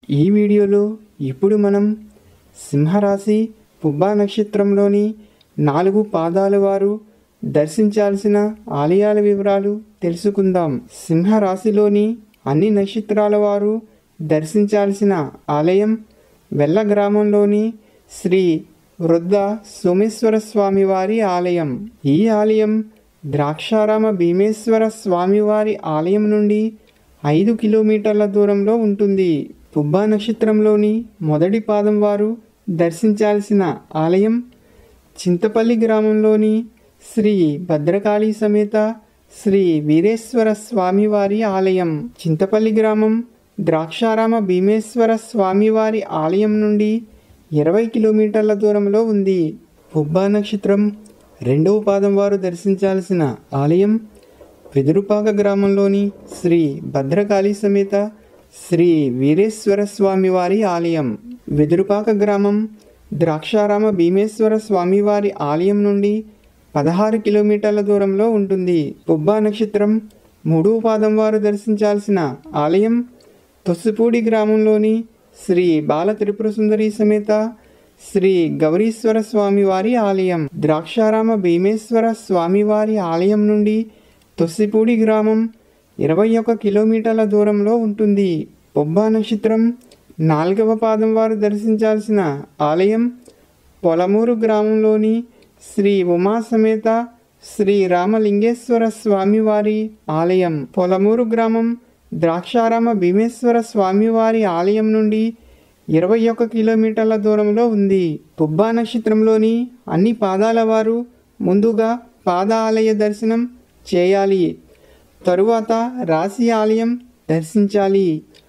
ఈ వీడియోలో ఇప్పుడు మనం సింహరాశి పుబ్బా నక్షత్రంలోని నాలుగు పాదాల వారు దర్శించాల్సిన ఆలయాల వివరాలు తెలుసుకుందాం సింహరాశిలోని అన్ని నక్షత్రాల వారు దర్శించాల్సిన ఆలయం వెల్ల గ్రామంలోని శ్రీ వృద్ధ సోమేశ్వర స్వామి వారి ఆలయం ఈ ఆలయం ద్రాక్షారామ భీమేశ్వర స్వామివారి ఆలయం నుండి ఐదు కిలోమీటర్ల దూరంలో ఉంటుంది పుబ్బా నక్షత్రంలోని మొదటి పాదం వారు దర్శించాల్సిన ఆలయం చింతపల్లి గ్రామంలోని శ్రీ భద్రకాళి సమేత శ్రీ వీరేశ్వర స్వామివారి ఆలయం చింతపల్లి గ్రామం ద్రాక్షారామ భీమేశ్వర స్వామివారి ఆలయం నుండి ఇరవై కిలోమీటర్ల దూరంలో ఉంది పుబ్బా నక్షత్రం రెండవ పాదం వారు దర్శించాల్సిన ఆలయం వెదురుపాక గ్రామంలోని శ్రీ భద్రకాళి సమేత శ్రీ వీరేశ్వర స్వామివారి ఆలయం వెదురుపాక గ్రామం ద్రాక్షారామ భీమేశ్వర స్వామివారి ఆలయం నుండి పదహారు కిలోమీటర్ల దూరంలో ఉంటుంది పుబ్బా నక్షత్రం మూడవ పాదం వారు దర్శించాల్సిన ఆలయం తొస్సుపూడి గ్రామంలోని శ్రీ బాల త్రిపుర సుందరి సమేత శ్రీ గౌరీశ్వర స్వామివారి ఆలయం ద్రాక్షారామ భీమేశ్వర స్వామివారి ఆలయం నుండి తొస్సిపూడి గ్రామం ఇరవై ఒక కిలోమీటర్ల దూరంలో ఉంటుంది పొబ్బా నక్షత్రం నాలుగవ పాదం వారు దర్శించాల్సిన ఆలయం పొలమూరు గ్రామంలోని శ్రీ ఉమా సమేత శ్రీ రామలింగేశ్వర స్వామివారి ఆలయం పొలమూరు గ్రామం ద్రాక్షారామ భీమేశ్వర స్వామివారి ఆలయం నుండి ఇరవై ఒక కిలోమీటర్ల దూరంలో ఉంది పుబ్బా నక్షత్రంలోని అన్ని పాదాల వారు ముందుగా పాద ఆలయ దర్శనం చేయాలి తరువాత రాశి ఆలయం దర్శించాలి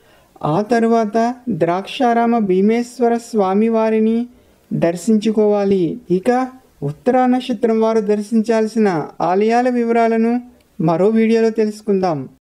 ఆ తరువాత ద్రాక్షారామ భీమేశ్వర స్వామివారిని దర్శించుకోవాలి ఇక ఉత్తరా నక్షత్రం వారు దర్శించాల్సిన ఆలయాల వివరాలను మరో వీడియోలో తెలుసుకుందాం